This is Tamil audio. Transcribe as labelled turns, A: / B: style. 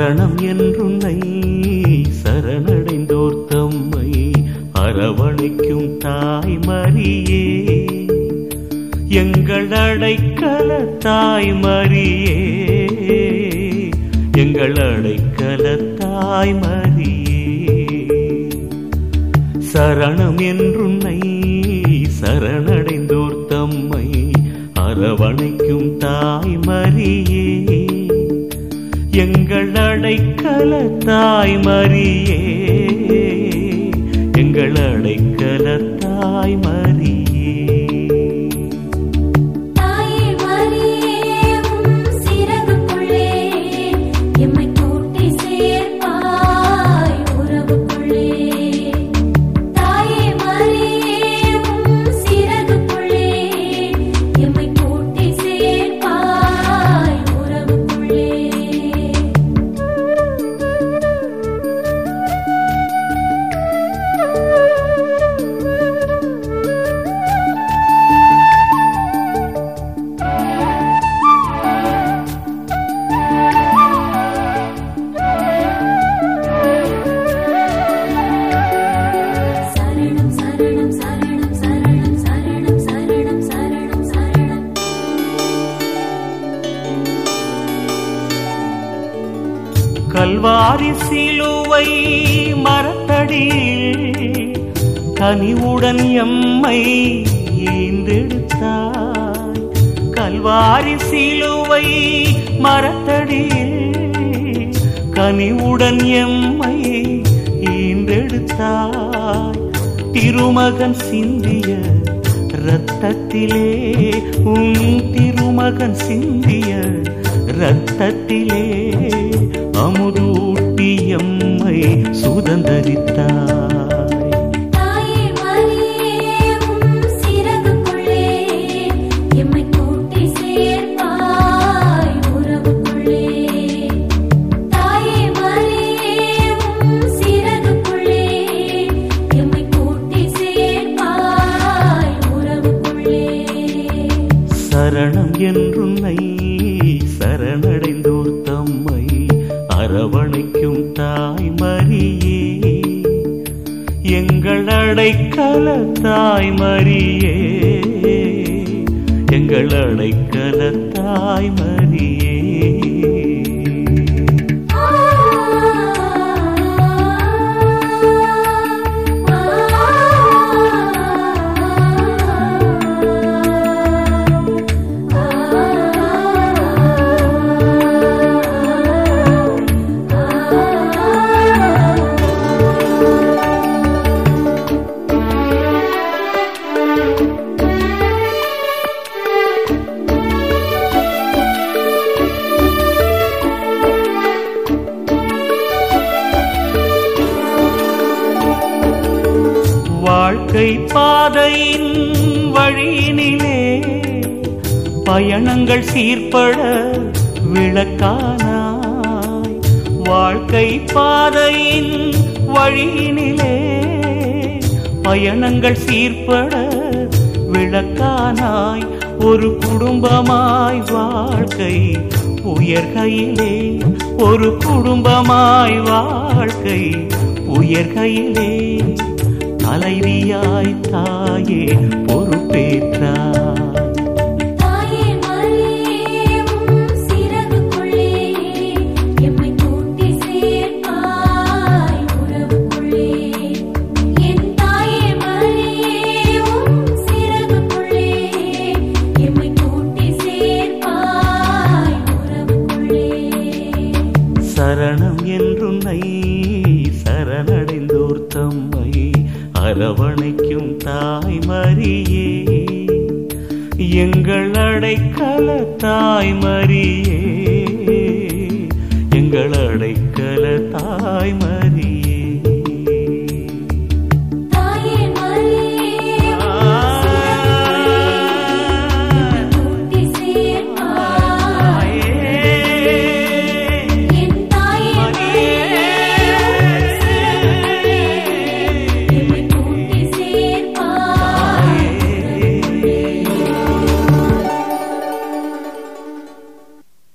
A: சரணம் என்றுன்னை சரணடைந்தோர் தம்மை அரவணைக்கும் தாய் மரியே எங்கள் அடைக்கல தாய் மரியே எங்கள் அடைக்கல தாய் மரியே சரணம் என்றுன்னை சரணடைந்தோர் தம்மை அரவணைக்கும் தாய் மரியே எங்கள் அடைக்கல தாய் மரியே எங்கள் அடைக்கல தாய் மரியே
B: தாயே மரியே உம் சிறகுக்குள்ளே எம்மை கூட்டி சேர்ப்பாய் உறவுக்குள்ளே தாயே மரியே உம் சிறகுக்குள்ளே எம்மை கூட்டி சேர்ப்பாய் உறவுக்குள்ளே சரணம் சரணம் சரணம் சரணம் சரணம் சரணம் சரணம் சரணம்
A: கல்வாரி சிலுவை மரத்தடியில் கனிவுடன் எம்மை ஈந்தெடுத்தாய் கல்வாரி சிலுவை மரத்தடியில் கனிவுடன் எம்மை ஈந்தெடுத்தாய் திருமகன் சிந்திய இரத்தத்திலே உன் திருமகன் சிந்திய இரத்தத்திலே அமுதூட்டி எம்மை சுதந்தரித்தாய்
B: தாயே மரியே உம் சிறகுக்குள்ளே எம்மை கூட்டி சேர்ப்பாய் உறவுக்குள்ளே தாயே மரியே உம் சிறகுக்குள்ளே எம்மை கூட்டி சேர்ப்பாய் உறவுக்குள்ளே
A: சரணம் என்றுன்னை சரணடைந்தோர் தம்மை அரவணைக்கும் தாய் மரியே எங்கள் அடைக்கல தாய் மரியே எங்கள் அடைக்கல தாய் மரியே வாழ்க்கை பாதையின் வழியினிலே பயணங்கள் சீர்பட விளக்கானாய் வாழ்க்கை பாதையின் வழியினிலே பயணங்கள் சீர்பட விளக்கானாய் ஒரு குடும்பமாய் வாழ்க்கை உயர்கையிலே ஒரு குடும்பமாய் வாழ்க்கை உயர்கையிலே தலைவியாய் தாயே பொறுப்பேற்றாய்
B: தாயே மரியே உம் சிறகுக்குள்ளே எம்மை கூட்டி சேர்ப்பாய் உறவுக்குள்ளே என் தாயே மரியே உம் சிறகுக்குள்ளே எம்மை கூட்டி சேர்ப்பாய் உறவுக்குள்ளே
A: சரணம் என்றுன்னை சரணடைந்தோர் தம்மை அரவணைக்கும் தாய் மரியே எங்கள் அடைக்கல தாய் மரியே எங்கள் அடைக்கல தாய் மரியே